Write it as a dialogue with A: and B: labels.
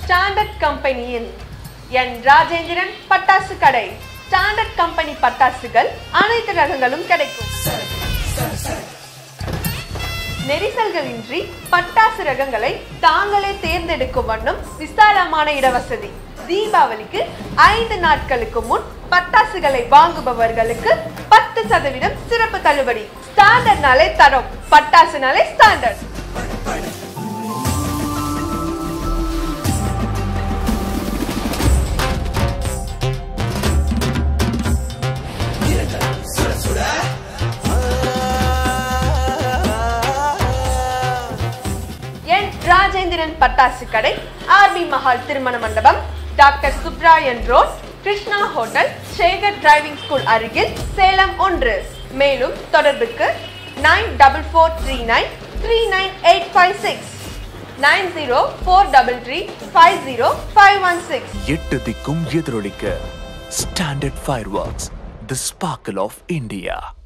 A: standard கம்பெனியின் என் ராஜேந்திரன் பட்டாசு கடை ஸ்டாண்டர்ட் கம்பெனி பட்டாசுகள் அனைத்து ரகங்களும் கிடைக்கும் நெரிசல்களின்றி பட்டாசு ரகங்களை தாங்களே தேர்ந்தெடுக்கும் வண்ணம் விசாலமான இடவசதி தீபாவளிக்கு ஐந்து நாட்களுக்கு முன் பட்டாசுகளை வாங்குபவர்களுக்கு பத்து சதவீதம் சிறப்பு தள்ளுபடி ஸ்டாண்டர்ட்னாலே தரம் பட்டாசுனாலே ஸ்டாண்டர்ட் என் ராஜேந்திரன் பட்டாசு கடை ஆர்பி மஹால் திருமண மண்டபம் doctor Subrayan road Krishna hotel Sekar driving school அருகில் சேலம் ஒன்று மேலும் தொடர்புக்கு nine double four three nine three nine eight five six nine zero four double three five zero five one six
B: எட்டு திக்கும் எதிரொலிக்க standard fireworks the sparkle of India